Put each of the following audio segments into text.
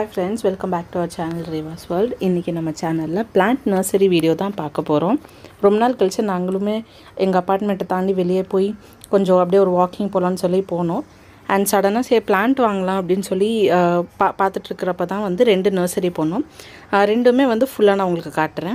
hi friends welcome back to our channel Riva's world இன்றைக்கி நம்ம சேனலில் பிளான்ட் நர்சரி வீடியோ தான் பார்க்க போகிறோம் ரொம்ப நாள் கழிச்சு நாங்களுமே எங்கள் அப்பார்ட்மெண்ட்டை தாண்டி வெளியே போய் கொஞ்சம் அப்படியே ஒரு வாக்கிங் போகலான்னு சொல்லி போனோம் அண்ட் சடனாக சரி பிளான்ட் வாங்கலாம் அப்படின்னு சொல்லி அஹ், பா பார்த்துட்ருக்கிறப்ப தான் வந்து ரெண்டு நர்சரி போனோம் அஹ், ரெண்டுமே வந்து ஃபுல்லாக நான் உங்களுக்கு காட்டுறேன்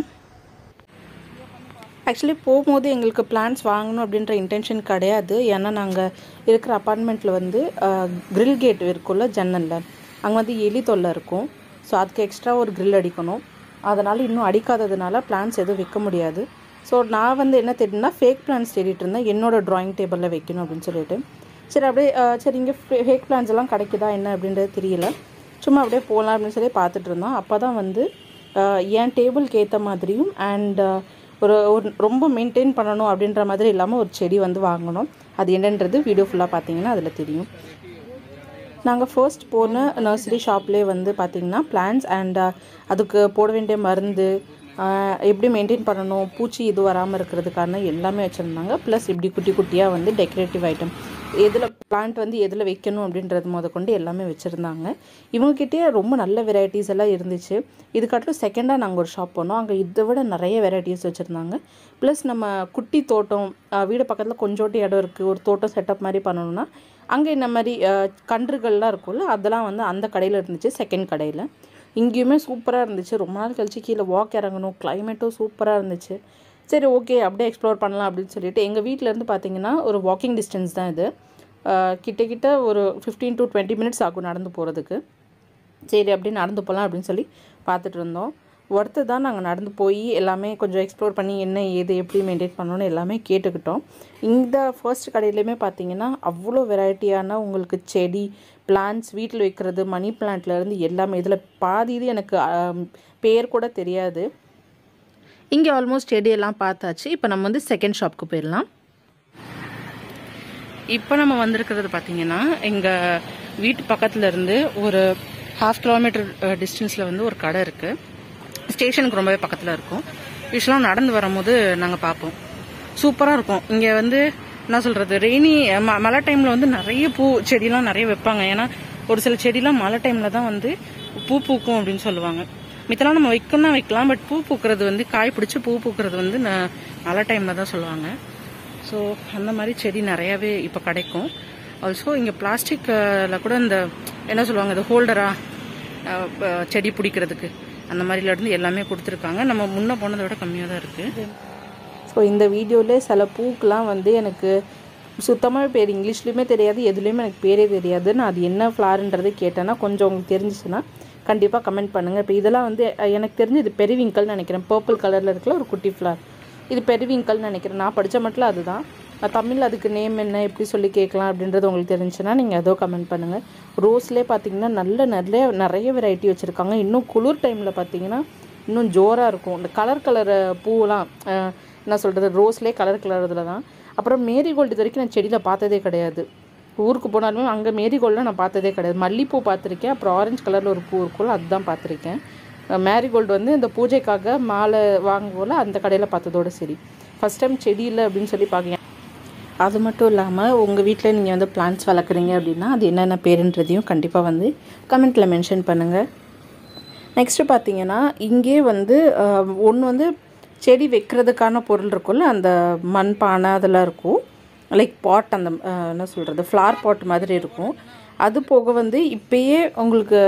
ஆக்சுவலி போகும்போது எங்களுக்கு பிளான்ஸ் வாங்கணும் அப்படின்ற இன்டென்ஷன் கிடையாது ஏன்னா நாங்கள் இருக்கிற அப்பார்ட்மெண்ட்டில் வந்து grill கேட் இருக்கும்ல ஜன்னலில் அங்கே வந்து எலி தொல்லை இருக்கும் ஸோ அதுக்கு எக்ஸ்ட்ரா ஒரு grill அடிக்கணும் அதனால் இன்னும் அடிக்காததுனால பிளான்ஸ் எதுவும் வைக்க முடியாது ஸோ நான் வந்து என்ன தேடினா ஃபேக் பிளான்ஸ் தேடிட்டு இருந்தேன் என்னோட ட்ராயிங் டேபிளில் வைக்கணும் அப்படின்னு சொல்லிட்டு சரி அப்படியே அஹ், சரி இங்கே ஃபேக் பிளான்ஸ் எல்லாம் கிடைக்குதா என்ன அப்படின்றது தெரியல சும்மா அப்படியே போகலாம் அப்படின்னு சொல்லி பார்த்துட்டு இருந்தோம் அப்போ தான் வந்து அஹ், என் டேபிளுக்கு ஏற்ற மாதிரியும் அண்ட் ஒரு ஒரு ரொம்ப மெயின்டைன் பண்ணணும் அப்படின்ற மாதிரி இல்லாமல் ஒரு செடி வந்து வாங்கணும் அது என்னன்றது வீடியோ ஃபுல்லாக பார்த்தீங்கன்னா அதில் தெரியும் நாங்கள் ஃபர்ஸ்ட் போன நர்சரி ஷாப்லேயே வந்து பார்த்திங்கன்னா பிளான்ஸ் அண்ட் அதுக்கு போட வேண்டிய மருந்து ஆஹ், எப்படி மெயின்டைன் பண்ணணும் பூச்சி இது வராமல் இருக்கிறதுக்கான எல்லாமே வச்சுருந்தாங்க ப்ளஸ் இப்படி குட்டி குட்டியாக வந்து டெக்கரேட்டிவ் ஐட்டம் எதில் பிளான்ட் வந்து எதில் வைக்கணும் அப்படின்றது முத கொண்டு எல்லாமே வச்சுருந்தாங்க இவங்ககிட்டயே ரொம்ப நல்ல வெரைட்டிஸ் எல்லாம் இருந்துச்சு இதுக்காட்டிலும் செகண்டாக நாங்கள் ஒரு ஷாப் போனோம் அங்கே இதை விட நிறைய வெரைட்டிஸ் வச்சுருந்தாங்க ப்ளஸ் நம்ம குட்டி தோட்டம் ஆஹ், வீடு பக்கத்தில் கொஞ்சோண்டு இடம் இருக்குது ஒரு தோட்டம் செட்டப் மாதிரி பண்ணணும்னா அங்கே இந்த மாதிரி அஹ், கன்றுகள்லாம் இருக்கும்ல அதெல்லாம் வந்து அந்த கடையில் இருந்துச்சு செகண்ட் கடையில் இங்கேயுமே சூப்பராக இருந்துச்சு ரொம்ப நாள் கழிச்சு கீழே வாக் இறங்கணும் கிளைமேட்டும் சூப்பராக இருந்துச்சு சரி ஓகே அப்படியே எக்ஸ்ப்ளோர் பண்ணலாம் அப்படின்னு சொல்லிட்டு எங்கள் வீட்டிலேருந்து பார்த்தீங்கன்னா ஒரு வாக்கிங் டிஸ்டன்ஸ் தான் இது அஹ், கிட்ட கிட்ட ஒரு ஃபிஃப்டீன் டு டுவெண்ட்டி மினிட்ஸ் ஆகும் நடந்து போகிறதுக்கு சரி அப்படியே நடந்து போகலாம் அப்படின்னு சொல்லி பார்த்துட்டு இருந்தோம் ஒருத்து தான் நாங்கள் நடந்து போய் எல்லாமே கொஞ்சம் எக்ஸ்ப்ளோர் பண்ணி என்ன ஏது எப்படி மெயின்டைன் பண்ணணும்னு எல்லாமே கேட்டுக்கிட்டோம் இந்த ஃபர்ஸ்ட் கடையிலையுமே பார்த்தீங்கன்னா அவ்வளோ வெரைட்டியான உங்களுக்கு செடி பிளான்ட்ஸ் வீட்டில் வைக்கிறது மணி பிளான்ட்லேருந்து எல்லாமே இதில் பாதி இது எனக்கு ஆம், பேர் கூட தெரியாது இங்கே ஆல்மோஸ்ட் செடியெல்லாம் பார்த்தாச்சு இப்போ நம்ம வந்து செகண்ட் ஷாப்க்கு போயிடலாம் இப்போ நம்ம வந்திருக்கிறது பார்த்தீங்கன்னா எங்கள் வீட்டு பக்கத்துல இருந்து ஒரு ஹாஃப் கிலோமீட்டர் டிஸ்டன்ஸில் வந்து ஒரு கடை இருக்குது ஸ்டேஷனுக்கு ரொம்பவே பக்கத்தில் இருக்கும் யூஸ்வலாக நடந்து வரும்போது நாங்கள் பார்ப்போம் சூப்பராக இருக்கும் இங்கே வந்து என்ன சொல்கிறது ரெய்னி ம மழை டைமில் வந்து நிறைய பூ செடிலாம் நிறைய வைப்பாங்க ஏன்னா ஒரு சில செடிலாம் மழை டைமில் தான் வந்து பூ பூக்கும் அப்படின்னு சொல்லுவாங்க மித்தலாம் நம்ம வைக்கணும்னா வைக்கலாம் பட் பூ பூக்கிறது வந்து காய் பிடிச்சி பூ பூக்கிறது வந்து ந- மழை டைமில் தான் சொல்லுவாங்க ஸோ அந்த மாதிரி செடி நிறையாவே இப்போ கிடைக்கும் ஆல்சோ இங்கே பிளாஸ்டிக்கில் கூட இந்த என்ன சொல்லுவாங்க இந்த ஹோல்டரா செடி பிடிக்கிறதுக்கு அந்த மாதிரில இருந்து எல்லாமே கொடுத்துருக்காங்க நம்ம முன்ன போனதை விட கம்மியாக தான் இருக்குது ஸோ இந்த வீடியோவில் சில பூக்கெலாம் வந்து எனக்கு சுத்தமாக பேர் இங்கிலீஷ்லேயுமே தெரியாது எதுலேயுமே எனக்கு பேரே தெரியாது நான் அது என்ன ஃப்ளாருன்றது கேட்டேன்னா கொஞ்சம் உங்களுக்கு தெரிஞ்சிச்சுன்னா கண்டிப்பாக கமெண்ட் பண்ணுங்கள் இப்போ இதெல்லாம் வந்து அஹ், எனக்கு தெரிஞ்சு இது பெரிவிங்கல்னு நினைக்கிறேன் பர்பிள் கலரில் இருக்கல ஒரு குட்டி ஃப்ளார் இது பெரிவிங்கல்னு நினைக்கிறேன் நான் படித்த மட்டும் அதுதான் நான் தமிழ் அதுக்கு நேம் என்ன எப்படி சொல்லி கேட்கலாம் அப்படின்றது உங்களுக்கு தெரிஞ்சுன்னா நீங்கள் அதோ கமெண்ட் பண்ணுங்கள் ரோஸ்லேயே பார்த்தீங்கன்னா நல்ல நிறைய நிறைய வெரைட்டி வச்சுருக்காங்க இன்னும் குளிர் டைமில் பார்த்தீங்கன்னா இன்னும் ஜோராக இருக்கும் இந்த கலர் கலர் பூவெலாம் அஹ், என்ன சொல்கிறது ரோஸ்லேயே கலர் கலர் இதில் தான் அப்புறம் மேரிகோல்டு இது வரைக்கும் நான் செடியில் பார்த்ததே கிடையாது ஊருக்கு போனாலுமே அங்கே மேரிகோல்டெலாம் நான் பார்த்ததே கிடையாது மல்லிப்பூ பார்த்துருக்கேன் அப்புறம் ஆரஞ்சு கலரில் ஒரு பூ இருக்கும்ல அதுதான் பார்த்துருக்கேன் மேரிகோல்டு வந்து இந்த பூஜைக்காக மாலை வாங்குவோல அந்த கடையில் பார்த்ததோட சரி ஃபஸ்ட் டைம் செடி இல்லை அப்படின்னு சொல்லி பார்க்க அது மட்டும் இல்லாமல் உங்கள் வீட்டில் நீங்கள் வந்து பிளான்ட்ஸ் வளர்க்குறீங்க அப்படின்னா அது என்னென்ன பேருன்றதையும் கண்டிப்பாக வந்து கமெண்ட்டில் மென்ஷன் பண்ணுங்கள் நெக்ஸ்ட்டு பார்த்தீங்கன்னா இங்கே வந்து ஒன்று வந்து செடி வைக்கிறதுக்கான பொருள் இருக்கும்ல அந்த மண் பானை அதெல்லாம் இருக்கும் லைக் பாட் அந்த அஹ், என்ன சொல்கிறது ஃப்ளார் பாட் மாதிரி இருக்கும் அது போக வந்து இப்பயே உங்களுக்கு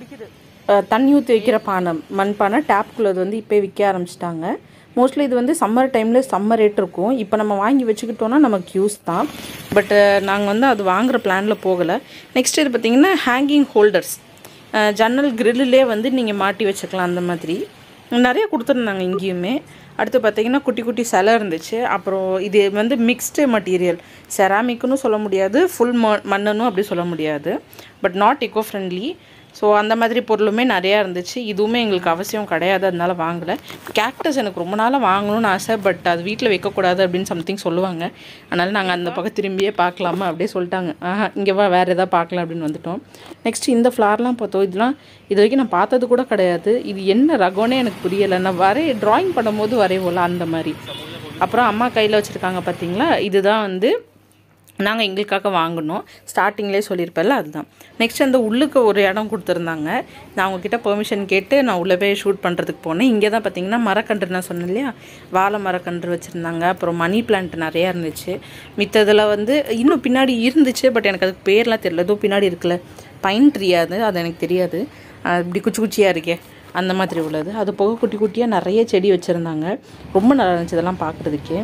அஹ், தண்ணி ஊற்றி வைக்கிற பானை மண் பானை டேப்குள்ளது வந்து இப்போயே விற்க ஆரம்பிச்சிட்டாங்க மோஸ்ட்லி இது வந்து சம்மர் டைமில் சம்மர் ரேட் இருக்கும் இப்போ நம்ம வாங்கி வச்சுக்கிட்டோன்னா நமக்கு யூஸ் தான் பட் நாங்கள் வந்து அது வாங்குற பிளானில் போகலை நெக்ஸ்ட் இது பார்த்திங்கன்னா ஹேங்கிங் ஹோல்டர்ஸ் ஜன்னல் கிரில்லே வந்து நீங்கள் மாட்டி வச்சுக்கலாம் அந்த மாதிரி நிறைய கொடுத்துருந்தாங்க இங்கேயுமே அடுத்து பார்த்தீங்கன்னா குட்டி குட்டி சிலை இருந்துச்சு அப்புறம் இது வந்து மிக்ஸ்டு மெட்டீரியல் செராமிக்னு சொல்ல முடியாது ஃபுல் ம மண்ணுன்னு அப்படி சொல்ல முடியாது but not eco friendly so அந்த மாதிரி பொருளுமே நிறையா இருந்துச்சு இதுவுமே எங்களுக்கு அவசியம் கிடையாது அதனால வாங்கலை கேக்டஸ் எனக்கு ரொம்ப நாளாக வாங்கணும்னு ஆசை பட் அது வீட்டில் வைக்கக்கூடாது அப்படின்னு சம்திங் சொல்லுவாங்க அதனால் நாங்கள் அந்த பக்கம் திரும்பியே பார்க்கலாமா அப்படியே சொல்லிட்டாங்க ஆஹா இங்கே வா வேறு எதாவது பார்க்கலாம் அப்படின்னு வந்துட்டோம் நெக்ஸ்ட் இந்த ஃப்ளார்லாம் பார்த்தோம் இதெல்லாம் இது வரைக்கும் நான் பார்த்தது கூட கிடையாது இது என்ன ரகம்னே எனக்கு புரியலை நான் வரைய ட்ராயிங் பண்ணும்போது வரைவோல அந்த மாதிரி அப்புறம் அம்மா கையில் வச்சுருக்காங்க பார்த்தீங்களா இதுதான் வந்து நாங்கள் எங்களுக்காக வாங்கினோம் ஸ்டார்டிங்லேயே சொல்லியிருப்பேன்ல அதுதான் நெக்ஸ்ட் அந்த உள்ளுக்கு ஒரு இடம் கொடுத்துருந்தாங்க நான் அவங்கக்கிட்ட பெர்மிஷன் கேட்டு நான் உள்ளே போய் ஷூட் பண்ணுறதுக்கு போனேன் இங்கே தான் பார்த்தீங்கன்னா மரக்கன்று நான் சொன்னேன் இல்லையா வாழை மரக்கன்று வச்சுருந்தாங்க அப்புறம் மணி பிளான்ட் நிறையா இருந்துச்சு மித்ததில் வந்து இன்னும் பின்னாடி இருந்துச்சு பட் எனக்கு அதுக்கு பேர்லாம் தெரியல ஏதோ பின்னாடி இருக்குல்ல பைன் ட்ரீ அது அது எனக்கு தெரியாது அஹ் இப்படி குச்சி குச்சியாக இருக்கே அந்த மாதிரி உள்ளது அது போக குட்டி குட்டியாக நிறைய செடி வச்சுருந்தாங்க ரொம்ப நல்லா இருந்துச்சு இதெல்லாம் பார்க்குறதுக்கே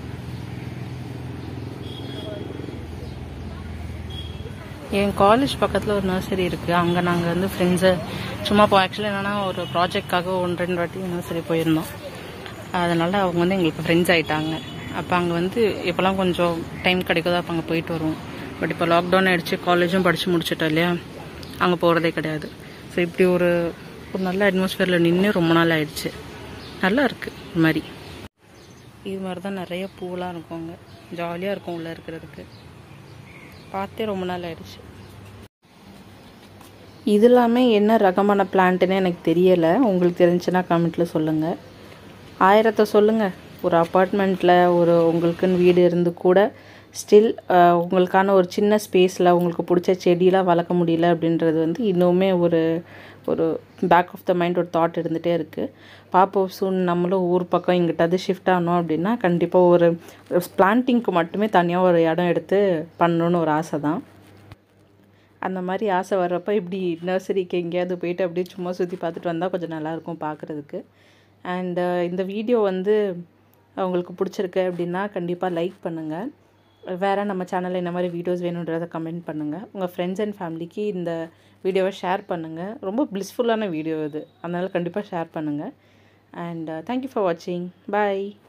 என் காலேஜ் பக்கத்தில் ஒரு நர்சரி இருக்குது அங்கே நாங்கள் வந்து ஃப்ரெண்ட்ஸு சும்மா இப்போ ஆக்சுவலி என்னென்னா ஒரு ப்ராஜெக்ட்காக ஒன்று ரெண்டு வாட்டி நர்சரி போயிருந்தோம் அதனால் அவங்க வந்து எங்களுக்கு ஃப்ரெண்ட்ஸ் ஆயிட்டாங்க அப்போ அங்கே வந்து இப்போலாம் கொஞ்சம் டைம் கிடைக்குதோ அப்போ அங்கே போயிட்டு வருவோம் பட் இப்போ லாக்டவுன் ஆயிடுச்சு காலேஜும் படித்து முடிச்சிட்டோம் இல்லையா அங்கே போகிறதே கிடையாது ஸோ இப்படி ஒரு ஒரு நல்ல அட்மாஸ்ஃபியரில் நின்று ரொம்ப நாள் ஆயிடுச்சு நல்லா இருக்குது இது மாதிரி இது மாதிரி தான் நிறைய பூவெலாம் இருக்கும் அங்கே ஜாலியாக இருக்கும் உள்ளே இருக்கிறதுக்கு பார்த்தே ரொம்ப நாள் ஆயிடுச்சு இது எல்லாமே என்ன ரகமான பிளான்ட்டுன்னு எனக்கு தெரியலை உங்களுக்கு தெரிஞ்சுன்னா கமெண்ட்டில் சொல்லுங்கள் ஆயிரத்தை சொல்லுங்கள் ஒரு அப்பார்ட்மெண்ட்டில் ஒரு உங்களுக்குன்னு வீடு இருந்து கூட ஸ்டில் உங்களுக்கான ஒரு சின்ன ஸ்பேஸில் உங்களுக்கு பிடிச்ச செடியெலாம் வளர்க்க முடியல அப்படின்றது வந்து இன்னுமே ஒரு ஒரு பேக் ஆஃப் த மைண்ட் ஒரு தாட் இருந்துகிட்டே இருக்குது பார்ப்போம் சூன் நம்மளும் ஊர் பக்கம் இங்கிட்டாவது ஷிஃப்ட் ஆனோம் அப்படின்னா கண்டிப்பாக ஒரு பிளான்ட்டிங்க்கு மட்டுமே தனியாக ஒரு இடம் எடுத்து பண்ணணுன்னு ஒரு ஆசை தான் அந்த மாதிரி ஆசை வர்றப்ப இப்படி நர்சரிக்கு எங்கேயாவது போயிட்டு அப்படியே சும்மா சுற்றி பார்த்துட்டு வந்தால் கொஞ்சம் நல்லாயிருக்கும் பார்க்குறதுக்கு அண்டு இந்த வீடியோ வந்து உங்களுக்கு பிடிச்சிருக்கு அப்படின்னா கண்டிப்பாக லைக் பண்ணுங்கள் வேறு நம்ம சேனலில் இந்த மாதிரி வீடியோஸ் வேணுன்றதை கமெண்ட் பண்ணுங்கள் உங்கள் ஃப்ரெண்ட்ஸ் அண்ட் ஃபேமிலிக்கு இந்த வீடியோவை ஷேர் பண்ணுங்கள் ரொம்ப ப்ளிஸ்ஃபுல்லான வீடியோ இது அதனால் கண்டிப்பாக ஷேர் பண்ணுங்கள் அண்ட் தேங்க்யூ ஃபார் வாட்சிங் பாய்